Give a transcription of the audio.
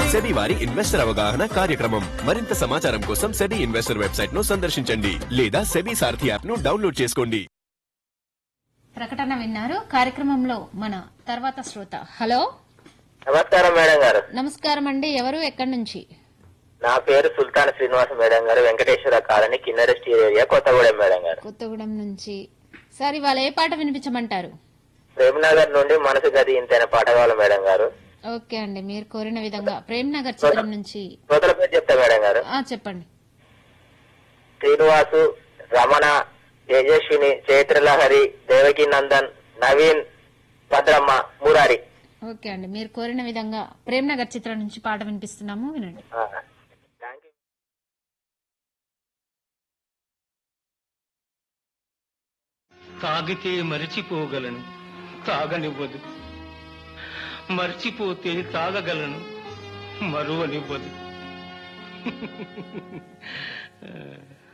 SEBI వారి investor అవగాహన కార్యక్రమం మరింత సమాచారం కోసం సెబీ ఇన్వెస్టర్ వెబ్సైట్ ను సందర్శించండి లేదా సెబీ సారథి యాప్ ను డౌన్లోడ్ చేసుకోండి ప్రకటన విన్నారు కార్యక్రమంలో మన తర్వాత శ్రోత హలో నమస్కారం మేడం గారు నమస్కారం అండి ఎవరు ఎక్కడి నుంచి నా పేరు సుల్తాన్ శ్రీనివాస్ మేడం గారు Venkateswara colony Kinnera steel area Kothagudem madam గారు కొత్తగూడెం నుంచి సార్ ఇవాళ ఏ పాట వినిపించమంటారు ప్రేమనగర్ నుండి మనసు గది ఇంతైన పాట కావాలి మేడం గారు ఓకే అండి మీరు కోరిన విధంగా ప్రేమ్ నగర్ చిత్రం నుంచి శ్రోతల పేరు చెప్తా మేడం గారు ఆ చెప్పండి శ్రీనివాసు రమణ తేజస్విని చైత్రలహరి దేవకి నందన్ నవీన్ భద్రమ్మ మురారి ఓకే అండి మీరు కోరిన విధంగా ప్రేమ్ నగర్ చిత్రం నుంచి పాట వినిపిస్తున్నాము వినండి ఆ, థాంక్ యూ. తాగితే మరిచిపోగలను తాగనివ్వదు మర్చిపోతే తాగగలను మరువనివ్వదు